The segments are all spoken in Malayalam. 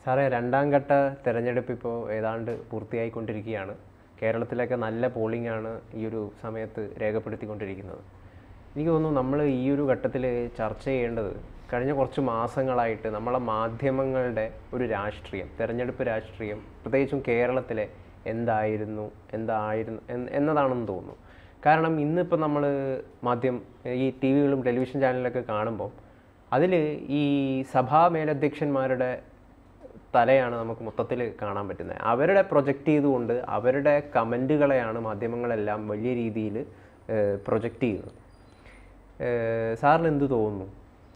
സാറേ രണ്ടാം ഘട്ട തെരഞ്ഞെടുപ്പ് ഇപ്പോൾ ഏതാണ്ട് പൂർത്തിയായിക്കൊണ്ടിരിക്കുകയാണ് കേരളത്തിലൊക്കെ നല്ല പോളിംഗ് ആണ് ഈ ഒരു സമയത്ത് രേഖപ്പെടുത്തിക്കൊണ്ടിരിക്കുന്നത് എനിക്ക് തോന്നുന്നു നമ്മൾ ഈ ഒരു ഘട്ടത്തിൽ ചർച്ച ചെയ്യേണ്ടത് കഴിഞ്ഞ കുറച്ച് മാസങ്ങളായിട്ട് നമ്മളെ മാധ്യമങ്ങളുടെ ഒരു രാഷ്ട്രീയം തെരഞ്ഞെടുപ്പ് രാഷ്ട്രീയം പ്രത്യേകിച്ചും കേരളത്തിലെ എന്തായിരുന്നു എന്തായിരുന്നു എന്ന് എന്നതാണെന്ന് തോന്നുന്നു കാരണം ഇന്നിപ്പോൾ നമ്മൾ മാധ്യം ഈ ടി വികളും ടെലിവിഷൻ ചാനലിലൊക്കെ കാണുമ്പോൾ അതിൽ ഈ സഭാ മേലധ്യക്ഷന്മാരുടെ തലയാണ് നമുക്ക് മൊത്തത്തിൽ കാണാൻ പറ്റുന്നത് അവരുടെ പ്രൊജക്റ്റ് ചെയ്തുകൊണ്ട് അവരുടെ കമൻറ്റുകളെയാണ് മാധ്യമങ്ങളെല്ലാം വലിയ രീതിയിൽ പ്രൊജക്റ്റ് ചെയ്യുന്നത് ഏഹ് സാറിന് എന്ത് തോന്നുന്നു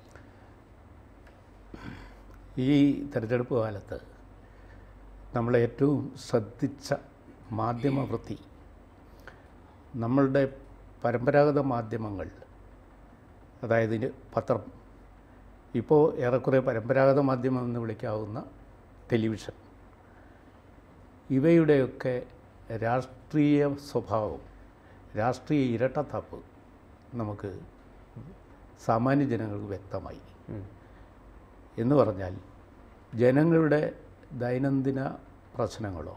ഈ തെരഞ്ഞെടുപ്പ് കാലത്ത് നമ്മൾ ഏറ്റവും ശ്രദ്ധിച്ച മാധ്യമവൃത്തി നമ്മളുടെ പരമ്പരാഗത മാധ്യമങ്ങൾ അതായത് ഇത് പത്രം ഇപ്പോൾ ഏറെക്കുറെ പരമ്പരാഗത മാധ്യമം എന്ന് വിളിക്കാവുന്ന ടെലിവിഷൻ ഇവയുടെയൊക്കെ രാഷ്ട്രീയ സ്വഭാവം രാഷ്ട്രീയ ഇരട്ടത്താപ്പ് നമുക്ക് സാമാന്യ ജനങ്ങൾക്ക് വ്യക്തമായി എന്ന് പറഞ്ഞാൽ ജനങ്ങളുടെ ദൈനംദിന പ്രശ്നങ്ങളോ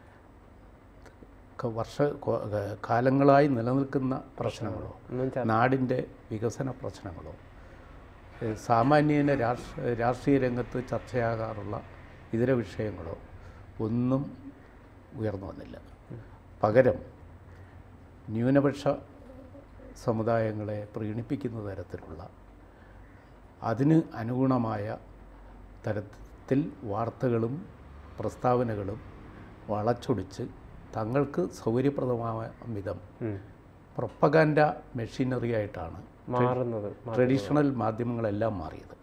ക- വർഷ കൊ- ക- കാലങ്ങളായി നിലനിൽക്കുന്ന പ്രശ്നങ്ങളോ ഒന്നും ചർച്ച നാടിൻ്റെ വികസന പ്രശ്നങ്ങളോ ഏഹ് സാമാന്യേന രാഷ്ട്ര രാഷ്ട്രീയ രംഗത്ത് ചർച്ചയാകാറുള്ള ഇതര വിഷയങ്ങളോ ഒന്നും ഉയർന്നു വന്നില്ല പകരം ന്യൂനപക്ഷ സമുദായങ്ങളെ പ്രീണിപ്പിക്കുന്ന തരത്തിലുള്ള അതിന് അനുഗുണമായ തരത്തിൽ വാർത്തകളും പ്രസ്താവനകളും വളച്ചൊടിച്ച് തങ്ങൾക്ക് സൗകര്യപ്രദമായ വിധം ഉം. പ്രൊപ്പഗാൻഡ മെഷീനറി ആയിട്ടാണ് മാറുന്നത് ട്രഡീഷണൽ മാധ്യമങ്ങളെല്ലാം മാറിയത്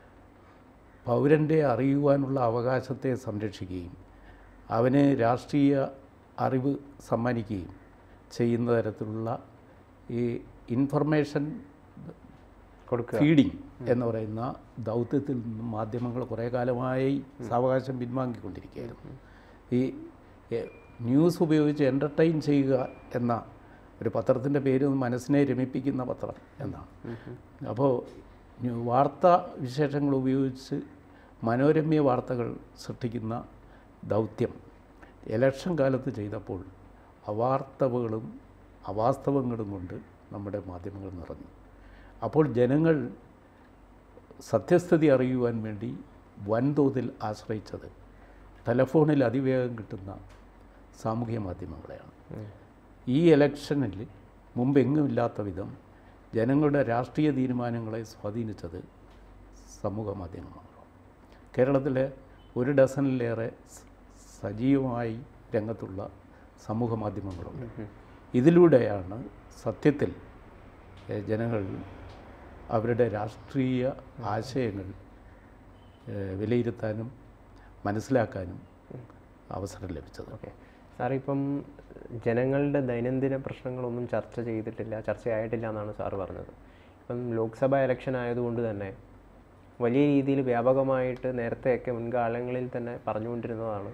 പൗരൻ്റെ അറിയുവാനുള്ള അവകാശത്തെ സംരക്ഷിക്കുകയും അവന് രാഷ്ട്രീയ അറിവ് സമ്മാനിക്കുകയും ചെയ്യുന്ന തരത്തിലുള്ള ഈ ഇൻഫർമേഷൻ കൊടുക്കുക ഫീഡിങ് എന്ന് പറയുന്ന ദൗത്യത്തിൽ നിന്നും മാധ്യമങ്ങൾ കുറേ കാലമായി സാവകാശം പിൻവാങ്ങിക്കൊണ്ടിരിക്കുകയായിരുന്നു ഈ എ, ന്യൂസ് ഉപയോഗിച്ച് എൻ്റർടൈൻ ചെയ്യുക എന്ന ഒരു പത്രത്തിൻ്റെ പേര് മനസ്സിനെ രമിപ്പിക്കുന്ന പത്രം എന്നാണ് അപ്പോൾ ന്യൂ- വാർത്താ വിശേഷങ്ങൾ ഉപയോഗിച്ച് മനോരമ്യ വാർത്തകൾ സൃഷ്ടിക്കുന്ന ദൗത്യം ഇലക്ഷൻ കാലത്ത് ചെയ്തപ്പോൾ അവാർത്തവകളും അവാസ്തവങ്ങളും കൊണ്ട് നമ്മുടെ മാധ്യമങ്ങൾ നിറഞ്ഞു അപ്പോൾ ജനങ്ങൾ സത്യസ്ഥിതി അറിയുവാൻ വേണ്ടി വൻതോതിൽ ആശ്രയിച്ചത് ടെലഫോണിൽ അതിവേഗം കിട്ടുന്ന സാമൂഹ്യ മാധ്യമങ്ങളെയാണ് ഈ ഇലക്ഷനിൽ മുമ്പെങ്ങുമില്ലാത്ത വിധം ജനങ്ങളുടെ രാഷ്ട്രീയ തീരുമാനങ്ങളെ സ്വാധീനിച്ചത് സമൂഹ മാധ്യമങ്ങളാണ് കേരളത്തിലെ ഒരു ഡസനിലേറെ സ- സജീവമായി രംഗത്തുള്ള സമൂഹ മാധ്യമങ്ങളുണ്ട് ഇതിലൂടെയാണ് സത്യത്തിൽ ഏഹ്, ജനങ്ങൾ അവരുടെ രാഷ്ട്രീയ ആശയങ്ങൾ ഏഹ്, വിലയിരുത്താനും മനസ്സിലാക്കാനും അവസരം ലഭിച്ചത് ഓക്കെ സാർ ഇപ്പം ജനങ്ങളുടെ ദൈനംദിന പ്രശ്നങ്ങളൊന്നും ചർച്ച ചെയ്തിട്ടില്ല ചർച്ചയായിട്ടില്ല എന്നാണ് സാറ് പറഞ്ഞത് ഇപ്പം ലോക്സഭ ഇലക്ഷൻ ആയതുകൊണ്ട് തന്നെ വലിയ രീതിയിൽ വ്യാപകമായിട്ട് നേരത്തെയൊക്കെ മുൻകാലങ്ങളിൽ തന്നെ പറഞ്ഞുകൊണ്ടിരുന്നതാണ്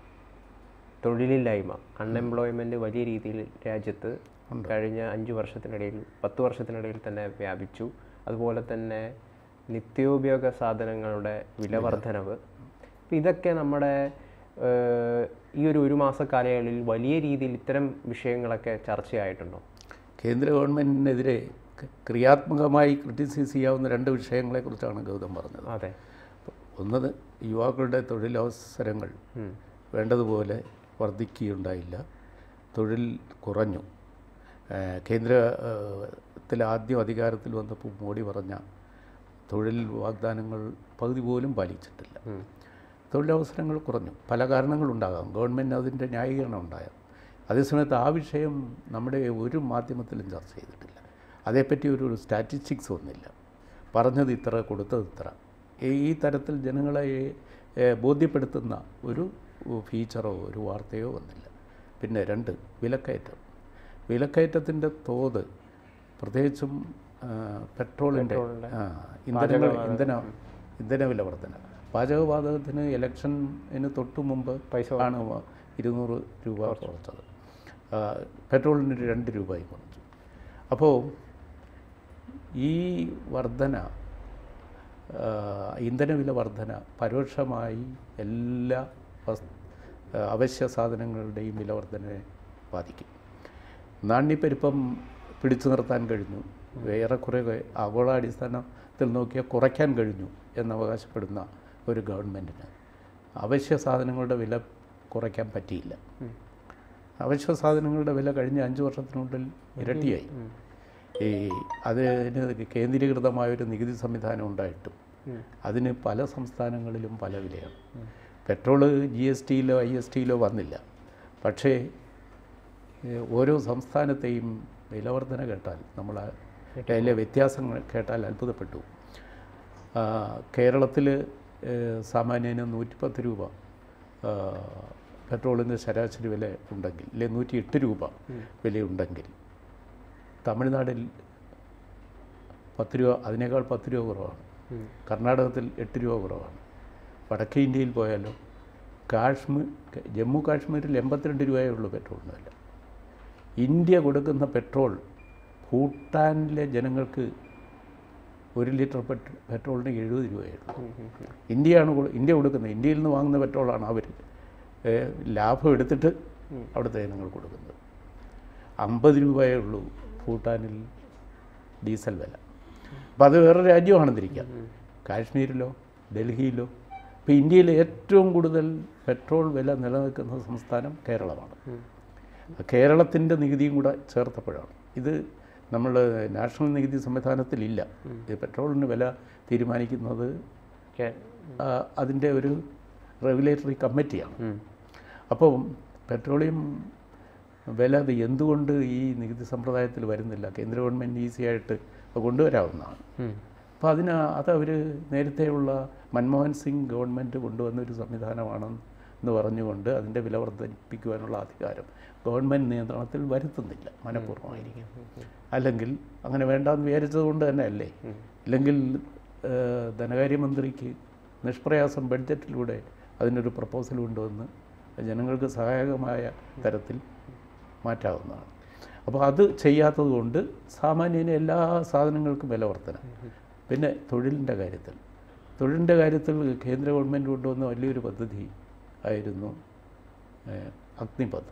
തൊഴിലില്ലായ്മ അൺഎംപ്ലോയ്മെൻറ്റ് വലിയ രീതിയിൽ രാജ്യത്ത് കഴിഞ്ഞ അഞ്ച് വർഷത്തിനിടയിൽ പത്ത് വർഷത്തിനിടയിൽ തന്നെ വ്യാപിച്ചു അതുപോലെ തന്നെ നിത്യോപയോഗ സാധനങ്ങളുടെ വില വർധനവ് അപ്പം ഇതൊക്കെ നമ്മുടെ ഏഹ്, ഈ ഒരു ഒരു മാസ കാലയളവിൽ വലിയ രീതിയിൽ ഇത്തരം വിഷയങ്ങളൊക്കെ ചർച്ചയായിട്ടുണ്ടോ കേന്ദ്ര ഗവൺമെൻറ്റിനെതിരെ ക- ക്രിയാത്മകമായി ക്രിറ്റിസൈസ് ചെയ്യാവുന്ന രണ്ട് വിഷയങ്ങളെക്കുറിച്ചാണ് ഗൗതം പറഞ്ഞത് അതെ ഒന്നത് യുവാക്കളുടെ തൊഴിലവസരങ്ങൾ ഉം. വേണ്ടതുപോലെ വർദ്ധിക്കുകയുണ്ടായില്ല തൊഴിൽ കുറഞ്ഞു ഏഹ് കേന്ദ്ര ഏഹ്, ത്തിൽ ആദ്യം അധികാരത്തിൽ വന്നപ്പോൾ മോഡി പറഞ്ഞ തൊഴിൽ വാഗ്ദാനങ്ങൾ പകുതി പോലും പാലിച്ചിട്ടില്ല ഉം. തൊഴിലവസരങ്ങൾ കുറഞ്ഞു പല കാരണങ്ങളുണ്ടാകാം ഗവൺമെൻറ് അതിൻ്റെ ന്യായീകരണം ഉണ്ടാകാം അതേസമയത്ത് ആ വിഷയം നമ്മുടെ ഒരു മാധ്യമത്തിലും ചർച്ച ചെയ്തിട്ടില്ല അതേപ്പറ്റി ഒരു സ്റ്റാറ്റിസ്റ്റിക്സ് ഒന്നുമില്ല പറഞ്ഞത് ഇത്ര കൊടുത്തത് ഇത്ര ഈ- ഈ തരത്തിൽ ജനങ്ങളെ ഏഹ്, ബോധ്യപ്പെടുത്തുന്ന ഒരു ഫീച്ചറോ ഒരു വാർത്തയോ വന്നില്ല പിന്നെ രണ്ട് വിലക്കയറ്റം വിലക്കയറ്റത്തിൻ്റെ തോത് പ്രത്യേകിച്ചും ആ, പെട്രോളിൻ്റെ ആ, ഇന്ധനങ്ങൾ ഇന്ധന ഇന്ധന വില വർധന പാചകവാതകത്തിന് ഇലക്ഷന് തൊട്ട് മുമ്പ് പൈസ ആണ് വ- ഇരുന്നൂറ് രൂപ കുറച്ചത് ആ, പെട്രോളിന് രണ്ട് രൂപയും കുറച്ചു അപ്പോൾ ഈ വർധന ആ, ഇന്ധനവില വർധന പരോക്ഷമായി എല്ലാ വസ് ആ, അവശ്യ സാധനങ്ങളുടെയും വില വർധനയെ ബാധിക്കും നാണ്യപ്പെരുപ്പം പിടിച്ചു നിർത്താൻ കഴിഞ്ഞു ഏറെക്കുറെ ആഗോളാടിസ്ഥാനത്തിൽ നോക്കിയാൽ കുറയ്ക്കാൻ കഴിഞ്ഞു എന്ന് അവകാശപ്പെടുന്ന ഒരു ഗവൺമെൻറ്റിന് അവശ്യ സാധനങ്ങളുടെ വില കുറയ്ക്കാൻ പറ്റിയില്ല അവശ്യ സാധനങ്ങളുടെ വില കഴിഞ്ഞ അഞ്ച് വർഷത്തിനുള്ളിൽ ഇരട്ടിയായി ഈ അതിന് കേന്ദ്രീകൃതമായൊരു നികുതി സംവിധാനം ഉണ്ടായിട്ടും അതിന് പല സംസ്ഥാനങ്ങളിലും പല വിലയാണ് പെട്രോള് ജി എസ് ടിയിലോ ഐ എസ് ടിയിലോ വന്നില്ല പക്ഷേ ഏഹ്, ഓരോ സംസ്ഥാനത്തെയും വിലവർധന കേട്ടാൽ നമ്മൾ അതിലെ വ്യത്യാസങ്ങൾ കേട്ടാൽ അത്ഭുതപ്പെട്ടു കേരളത്തിൽ സാമാന്യന് നൂറ്റിപ്പത്ത് രൂപ ആ, പെട്രോളിന് ശരാശരി വില ഉണ്ടെങ്കിൽ ഇല്ലെ നൂറ്റി എട്ട് രൂപ വിലയുണ്ടെങ്കിൽ തമിഴ്നാട്ടിൽ പത്ത് രൂപ അതിനേക്കാൾ പത്ത് രൂപ കുറവാണ് കർണാടകത്തിൽ എട്ട് രൂപ കുറവാണ് വടക്കേ ഇന്ത്യയിൽ പോയാലോ കാശ്മീർ ജമ്മു കാശ്മീരിൽ എൺപത്തിരണ്ട് രൂപയേ ഉള്ളൂ പെട്രോളിന് വില ഇന്ത്യ കൊടുക്കുന്ന പെട്രോൾ ഭൂട്ടാനിലെ ജനങ്ങൾക്ക് ഒരു ലിറ്റർ പെട്രോ പെട്രോളിന് എഴുപത് രൂപയേ ഉള്ളൂ ഇന്ത്യയാണ് കൊടു- ഇന്ത്യ കൊടുക്കുന്നത് ഇന്ത്യയിൽ നിന്ന് വാങ്ങുന്ന പെട്രോളാണ് അവർ ലാഭം എടുത്തിട്ട് അവിടുത്തെ ജനങ്ങൾ കൊടുക്കുന്നത് അമ്പത് രൂപയേ ഉള്ളൂ ഭൂട്ടാനിൽ ഡീസൽ വില അപ്പോൾ അത് വേറെ രാജ്യമാണെന്നിരിക്കാം കാശ്മീരിലോ ഡൽഹിയിലോ ഇപ്പോൾ ഇന്ത്യയിൽ ഏറ്റവും കൂടുതൽ പെട്രോൾ വില നിലനിൽക്കുന്ന സംസ്ഥാനം കേരളമാണ് കേരളത്തിൻ്റെ നികുതിയും കൂടെ ചേർത്തപ്പോഴാണ് ഇത് നമ്മൾ നാഷണൽ നികുതി സംവിധാനത്തിലില്ല ഇത് പെട്രോളിന് വില തീരുമാനിക്കുന്നത് കേ- ആ, അതിൻ്റെ ഒരു റെഗുലേറ്ററി കമ്മിറ്റിയാണ് അപ്പോൾ പെട്രോളിയം വില അത് എന്തുകൊണ്ട് ഈ നികുതി സമ്പ്രദായത്തിൽ വരുന്നില്ല കേന്ദ്ര ഗവൺമെൻറ് ഈസി ആയിട്ട് അത് കൊണ്ടുവരാവുന്നതാണ് ഉം. അപ്പോൾ അതിന് അത് അവർ നേരത്തെയുള്ള മൻമോഹൻ സിംഗ് ഗവൺമെൻറ് കൊണ്ടുവന്ന ഒരു സംവിധാനമാണെന്ന് എന്ന് പറഞ്ഞുകൊണ്ട് അതിൻ്റെ വില വർദ്ധിപ്പിക്കുവാനുള്ള അധികാരം ഗവൺമെൻറ് നിയന്ത്രണത്തിൽ വരുത്തുന്നില്ല മനഃപൂർവ്വമായിരിക്കും അല്ലെങ്കിൽ അങ്ങനെ വേണ്ടാന്ന് വിചാരിച്ചത് കൊണ്ട് തന്നെ അല്ലേ ഇല്ലെങ്കിൽ ഏഹ്, ധനകാര്യമന്ത്രിക്ക് നിഷ്പ്രയാസം ബഡ്ജറ്റിലൂടെ അതിനൊരു പ്രപ്പോസൽ കൊണ്ടുവന്ന് ജനങ്ങൾക്ക് സഹായകമായ തരത്തിൽ മാറ്റാവുന്നതാണ് അപ്പോൾ അത് ചെയ്യാത്തത് കൊണ്ട് സാമാന്യന് എല്ലാ സാധനങ്ങൾക്കും വില വർധന പിന്നെ തൊഴിലിൻ്റെ കാര്യത്തിൽ തൊഴിലിൻ്റെ കാര്യത്തിൽ കേന്ദ്ര ഗവൺമെൻറ് കൊണ്ടുവന്ന വലിയൊരു പദ്ധതി ആയിരുന്നു ഏഹ്, അഗ്നിപഥ്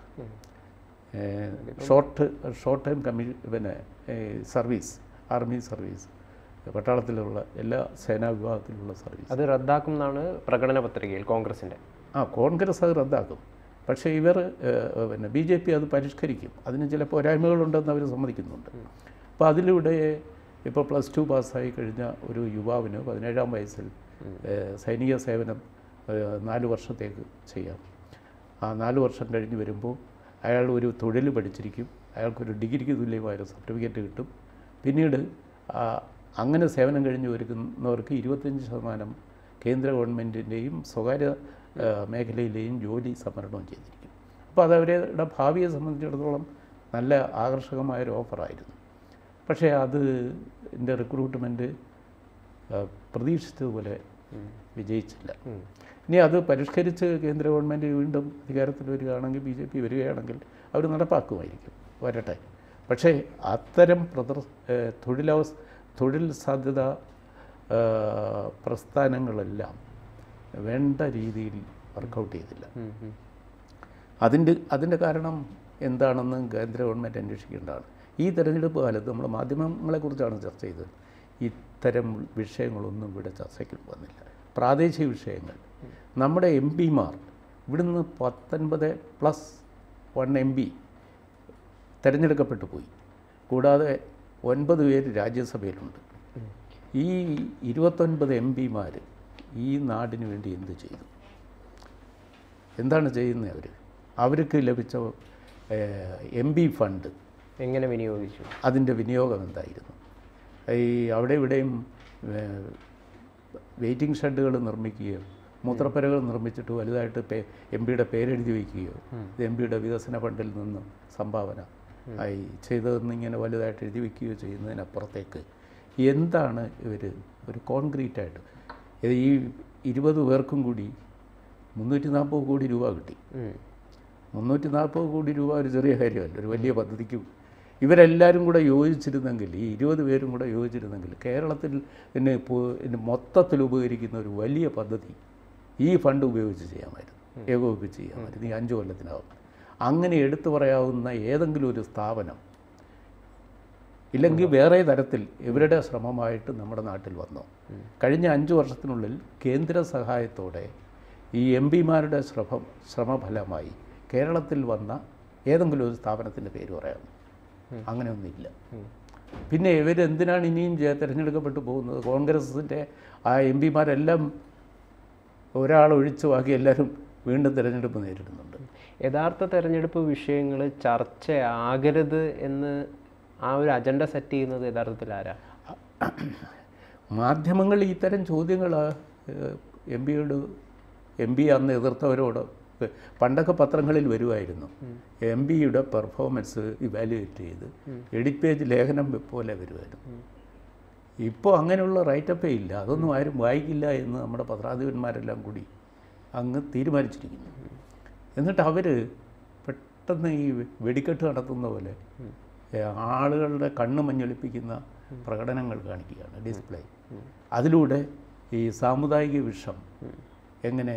ഏഹ്, ഷോർട്ട് ഷോർട്ട് ടൈം കമ്മീ പിന്നെ ഏഹ്, സർവീസ് ആർമി സർവീസ് പട്ടാളത്തിലുള്ള എല്ലാ സേനാ വിഭാഗത്തിലുള്ള സർവീസ് അത് റദ്ദാക്കും എന്നാണ് പ്രകടന പത്രികയിൽ കോൺഗ്രസിന്റെ ആ കോൺഗ്രസ് അത് റദ്ദാക്കും പക്ഷേ ഇവർ ഏഹ്, പിന്നെ ബി ജെ പി അത് പരിഷ്കരിക്കും അതിന് ചില പോരായ്മകളുണ്ടെന്ന് അവർ സമ്മതിക്കുന്നുണ്ട് അപ്പോൾ അതിലൂടെ ഇപ്പോൾ പ്ലസ് ടു പാസ്സായി കഴിഞ്ഞ ഒരു യുവാവിന് പതിനേഴാം വയസ്സിൽ ഏഹ്, സൈനിക സേവനം ഏഹ്, നാല് വർഷത്തേക്ക് ചെയ്യാം ആ നാല് വർഷം കഴിഞ്ഞ് വരുമ്പോൾ അയാൾ ഒരു തൊഴിൽ പഠിച്ചിരിക്കും അയാൾക്കൊരു ഡിഗ്രിക്ക് തുല്യമായൊരു സർട്ടിഫിക്കറ്റ് കിട്ടും പിന്നീട് ആ, അങ്ങനെ സേവനം കഴിഞ്ഞ് വരുന്നവർക്ക് ഇരുപത്തഞ്ച് ശതമാനം കേന്ദ്ര ഗവൺമെൻറ്റിൻ്റെയും സ്വകാര്യ ആ, മേഖലയിലെയും ജോലി സംവരണവും ചെയ്തിരിക്കും അപ്പോൾ അത് അവരുടെ ഭാവിയെ സംബന്ധിച്ചിടത്തോളം നല്ല ആകർഷകമായൊരു ഓഫറായിരുന്നു പക്ഷേ അത് എൻ്റെ റിക്രൂട്ട്മെൻറ്റ് പ്രതീക്ഷിച്ചതുപോലെ വിജയിച്ചില്ല ഇനി അത് പരിഷ്കരിച്ച് കേന്ദ്ര ഗവൺമെൻറ് വീണ്ടും അധികാരത്തിൽ വരികയാണെങ്കിൽ ബി ജെ പി വരികയാണെങ്കിൽ അവർ നടപ്പാക്കുമായിരിക്കും വരട്ടെ പക്ഷേ അത്തരം പ്രദർ ഏഹ് തൊഴിലവസ തൊഴിൽ സാധ്യത ഏഹ് പ്രസ്ഥാനങ്ങളെല്ലാം വേണ്ട രീതിയിൽ വർക്കൗട്ട് ചെയ്തില്ല ഉം, ഉം. അതിൻ്റെ അതിൻ്റെ കാരണം എന്താണെന്ന് കേന്ദ്ര ഗവൺമെൻറ് അന്വേഷിക്കേണ്ടതാണ് ഈ തെരഞ്ഞെടുപ്പ് കാലത്ത് നമ്മൾ മാധ്യമങ്ങളെക്കുറിച്ചാണ് ചർച്ച ചെയ്തത് ഇത്തരം വിഷയങ്ങളൊന്നും ഇവിടെ ചർച്ചയ്ക്ക് വന്നില്ല പ്രാദേശിക വിഷയങ്ങൾ നമ്മുടെ എം പിമാർ ഇവിടുന്ന് പത്തൊൻപത് പ്ലസ് വൺ എം പി തിരഞ്ഞെടുക്കപ്പെട്ടു പോയി കൂടാതെ ഒൻപത് പേര് രാജ്യസഭയിലുണ്ട് ഈ ഇരുപത്തൊൻപത് എം പിമാർ ഈ നാടിന് വേണ്ടി എന്ത് ചെയ്തു എന്താണ് ചെയ്യുന്നത് അവർ അവർക്ക് ലഭിച്ച എം പി ഫണ്ട് എങ്ങനെ വിനിയോഗിച്ചു അതിൻ്റെ വിനിയോഗം എന്തായിരുന്നു ഈ അവിടെ ഇവിടെയും വെയിറ്റിംഗ് ഷെഡുകൾ നിർമ്മിക്കുകയോ മൂത്രപ്പുരകൾ നിർമ്മിച്ചിട്ട് വലുതായിട്ട് പേ എം പിയുടെ പേരെഴുതി വയ്ക്കുകയോ ഇത് എം പിയുടെ വികസന ഫണ്ടിൽ നിന്ന് സംഭാവന ആയി ചെയ്തതെന്നിങ്ങനെ വലുതായിട്ട് എഴുതി വയ്ക്കുകയോ ചെയ്യുന്നതിനപ്പുറത്തേക്ക് എന്താണ് ഇവർ ഒരു കോൺക്രീറ്റായിട്ട് ഇത് ഈ ഇരുപത് പേർക്കും കൂടി മുന്നൂറ്റി നാൽപ്പത് കോടി രൂപ കിട്ടി ഉം. മുന്നൂറ്റി നാൽപ്പത് കോടി രൂപ ഒരു ചെറിയ കാര്യമല്ല ഒരു വലിയ പദ്ധതിക്ക് ഇവരെല്ലാവരും കൂടെ യോജിച്ചിരുന്നെങ്കിൽ ഈ ഇരുപത് പേരും കൂടെ യോജിച്ചിരുന്നെങ്കിൽ കേരളത്തിൽ പിന്നെ പോ- പിന്നെ മൊത്തത്തിൽ ഉപകരിക്കുന്ന ഒരു വലിയ പദ്ധതി ഈ ഫണ്ട് ഉപയോഗിച്ച് ചെയ്യാമായിരുന്നു ഏകോപിപ്പിച്ച് ചെയ്യാമായിരുന്നു ഈ അഞ്ച് കൊല്ലത്തിനകം അങ്ങനെ എടുത്തു പറയാവുന്ന ഏതെങ്കിലും ഒരു സ്ഥാപനം ഇല്ലെങ്കിൽ വേറെ തരത്തിൽ ഇവരുടെ ശ്രമമായിട്ട് നമ്മുടെ നാട്ടിൽ വന്നു കഴിഞ്ഞ അഞ്ച് വർഷത്തിനുള്ളിൽ കേന്ദ്ര സഹായത്തോടെ ഈ എം പിമാരുടെ ശ്രമം ശ്രമഫലമായി കേരളത്തിൽ വന്ന ഏതെങ്കിലും ഒരു സ്ഥാപനത്തിൻ്റെ പേര് പറയാമോ അങ്ങനെയൊന്നുമില്ല പിന്നെ ഇവരെന്തിനാണ് ഇനിയും ജെ- തിരഞ്ഞെടുക്കപ്പെട്ടു പോകുന്നത് കോൺഗ്രസിൻ്റെ ആ എം പിമാരെല്ലാം ഒരാളൊഴിച്ച് ബാക്കി എല്ലാവരും വീണ്ടും തിരഞ്ഞെടുപ്പ് നേരിടുന്നുണ്ട് യഥാർത്ഥ തെരഞ്ഞെടുപ്പ് വിഷയങ്ങൾ ചർച്ചയാകരുത് എന്ന് ആ ഒരു അജണ്ട സെറ്റ് ചെയ്യുന്നത് യഥാർത്ഥത്തിൽ ആരാ മാധ്യമങ്ങൾ ഇത്തരം ചോദ്യങ്ങൾ എം പിയോട് എം പി അന്ന് എതിർത്തവരോട് പണ്ടൊക്കെ പത്രങ്ങളിൽ വരുമായിരുന്നു എം പിയുടെ പെർഫോമൻസ് ഇവാലുവേറ്റ് ചെയ്ത് എഡിറ്റ് പേജ് ലേഖനം പോലെ വരുമായിരുന്നു ഇപ്പോൾ അങ്ങനെയുള്ള റൈറ്റപ്പേ ഇല്ല അതൊന്നും ആരും വായിക്കില്ല എന്ന് നമ്മുടെ പത്രാധിപന്മാരെല്ലാം കൂടി അങ്ങ് തീരുമാനിച്ചിരിക്കുന്നു എന്നിട്ട് അവർ പെട്ടെന്ന് ഈ വെടിക്കെട്ട് നടത്തുന്ന പോലെ ഏ, ആളുകളുടെ കണ്ണ് മഞ്ഞളിപ്പിക്കുന്ന പ്രകടനങ്ങൾ കാണിക്കുകയാണ് ഡിസ്പ്ലേ അതിലൂടെ ഈ സാമുദായിക വിഷം എങ്ങനെ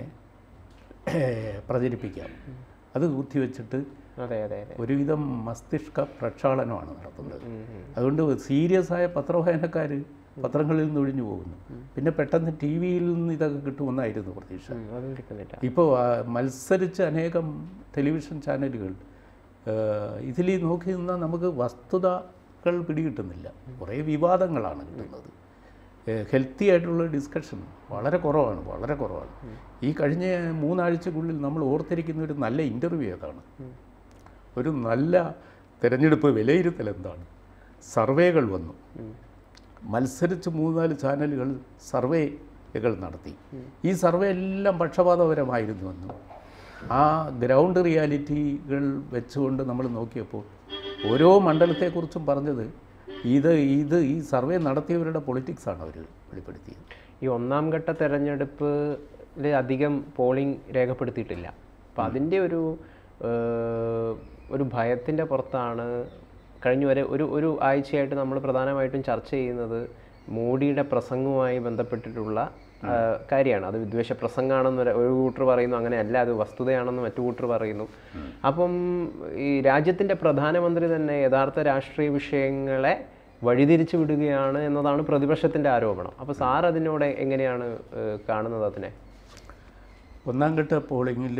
ഏ, പ്രചരിപ്പിക്കാം അത് കുത്തിവെച്ചിട്ട് അതെ അതെ അതെ ഒരുവിധം മസ്തിഷ്ക പ്രക്ഷാളനമാണ് നടത്തുന്നത് അതുകൊണ്ട് സീരിയസ് ആയ പത്രവായനക്കാർ പത്രങ്ങളിൽ നിന്ന് ഒഴിഞ്ഞു പോകുന്നു പിന്നെ പെട്ടെന്ന് ടി വിയിൽ നിന്ന് ഇതൊക്കെ കിട്ടുമെന്നായിരുന്നു പ്രതീക്ഷ ഉം, അതും കിട്ടുന്നില്ല ഇപ്പോൾ മത്സരിച്ച് അനേകം ടെലിവിഷൻ ചാനലുകൾ ഇതിൽ നോക്കി നിന്നാൽ നമുക്ക് വസ്തുതകൾ പിടികിട്ടുന്നില്ല കുറേ വിവാദങ്ങളാണ് കിട്ടുന്നത് ഹെൽത്തി ആയിട്ടുള്ള ഡിസ്കഷൻ വളരെ കുറവാണ് വളരെ കുറവാണ് ഈ കഴിഞ്ഞ മൂന്നാഴ്ചക്കുള്ളിൽ നമ്മൾ ഓർത്തിരിക്കുന്ന ഒരു നല്ല ഇൻ്റർവ്യൂ ഏതാണ് ഒരു നല്ല തിരഞ്ഞെടുപ്പ് വിലയിരുത്തൽ എന്താണ് സർവേകൾ വന്നു മത്സരിച്ച് മൂന്നാല് ചാനലുകൾ സർവേകൾ നടത്തി ഈ സർവേ എല്ലാം പക്ഷപാതപരമായിരുന്നുവെന്നും ആ ഗ്രൗണ്ട് റിയാലിറ്റികൾ വെച്ചുകൊണ്ട് നമ്മൾ നോക്കിയപ്പോൾ ഓരോ മണ്ഡലത്തെക്കുറിച്ചും പറഞ്ഞത് ഇത് ഇത് ഈ സർവേ നടത്തിയവരുടെ പൊളിറ്റിക്സാണ് അവർ വെളിപ്പെടുത്തിയത് ഈ ഒന്നാം ഘട്ട തെരഞ്ഞെടുപ്പിൽ അധികം പോളിംഗ് രേഖപ്പെടുത്തിയിട്ടില്ല അപ്പം അതിൻ്റെ ഒരു ഏഹ്, ഒരു ഭയത്തിൻ്റെ പുറത്താണ് കഴിഞ്ഞ വരെ ഒരു ഒരു ആഴ്ചയായിട്ട് നമ്മൾ പ്രധാനമായിട്ടും ചർച്ച ചെയ്യുന്നത് മോഡിയുടെ പ്രസംഗവുമായി ബന്ധപ്പെട്ടിട്ടുള്ള ഏഹ്, കാര്യമാണ് അത് വിദ്വേഷ പ്രസംഗമാണെന്ന് ഒരു- ഒരു കൂട്ടർ പറയുന്നു അങ്ങനെയല്ല അത് വസ്തുതയാണെന്ന് മറ്റു കൂട്ടർ പറയുന്നു അപ്പം ഈ രാജ്യത്തിൻ്റെ പ്രധാനമന്ത്രി തന്നെ യഥാർത്ഥ രാഷ്ട്രീയ വിഷയങ്ങളെ വഴിതിരിച്ചു വിടുകയാണ് എന്നതാണ് പ്രതിപക്ഷത്തിൻ്റെ ആരോപണം അപ്പോൾ സാർ അതിനോട് എങ്ങനെയാണ് ഏഹ്, കാണുന്നത് അതിനെ ഒന്നാം ഘട്ട പോളിങ്ങിൽ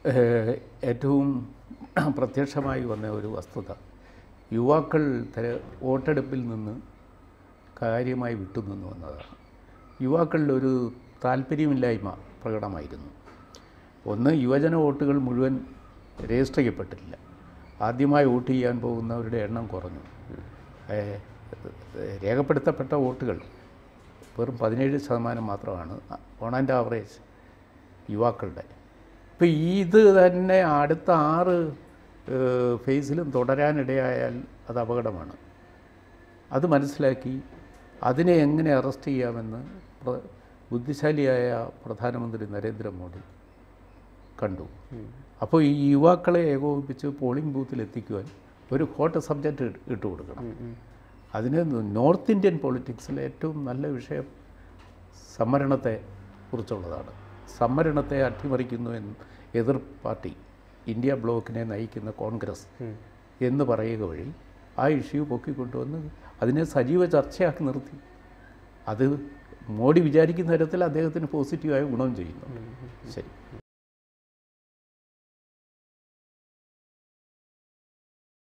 ഏറ്റവും പ്രത്യക്ഷമായി വന്ന ഒരു വസ്തുത യുവാക്കൾ തെര വോട്ടെടുപ്പിൽ നിന്ന് കാര്യമായി വിട്ടുനിന്നു എന്നതാണ് യുവാക്കളിൽ ഒരു താല്പര്യമില്ലായ്മ പ്രകടമായിരുന്നു ഒന്ന് യുവജന വോട്ടുകൾ മുഴുവൻ രജിസ്റ്റർ ചെയ്യപ്പെട്ടില്ല ആദ്യമായി വോട്ട് ചെയ്യാൻ പോകുന്നവരുടെ എണ്ണം കുറഞ്ഞു ഏഹ്, രേഖപ്പെടുത്തപ്പെട്ട വോട്ടുകൾ വെറും പതിനേഴ് ശതമാനം മാത്രമാണ് ഓൺ ആൻഡ് ആവറേജ് യുവാക്കളുടെ ഇപ്പോൾ ഇത് തന്നെ അടുത്ത ആറ് ഏഹ്, ഫേസിലും തുടരാനിടയായാൽ അത് അപകടമാണ് അത് മനസ്സിലാക്കി അതിനെ എങ്ങനെ അറസ്റ്റ് ചെയ്യാമെന്ന് പ്ര- ബുദ്ധിശാലിയായ പ്രധാനമന്ത്രി നരേന്ദ്രമോദി കണ്ടു അപ്പോൾ ഈ യുവാക്കളെ ഏകോപിപ്പിച്ച് പോളിംഗ് ബൂത്തിൽ എത്തിക്കുവാൻ ഒരു ഹോട്ട് സബ്ജക്റ്റ് ഇട്ട് കൊടുക്കണം അതിന് നോർത്ത് ഇന്ത്യൻ പൊളിറ്റിക്സിലെ ഏറ്റവും നല്ല വിഷയം സംവരണത്തെ കുറിച്ചുള്ളതാണ് സംവരണത്തെ അട്ടിമറിക്കുന്നു എന്ന് എതിർ പാർട്ടി ഇന്ത്യ ബ്ലോക്കിനെ നയിക്കുന്ന കോൺഗ്രസ് എന്ന് പറയുക വഴി ആ ഇഷ്യൂ പൊക്കിക്കൊണ്ടുവന്ന് അതിനെ സജീവ ചർച്ചയാക്കി നിർത്തി അത് മോഡി വിചാരിക്കുന്ന തരത്തിൽ അദ്ദേഹത്തിന് പോസിറ്റീവായ ഗുണം ചെയ്യുന്നു ശരി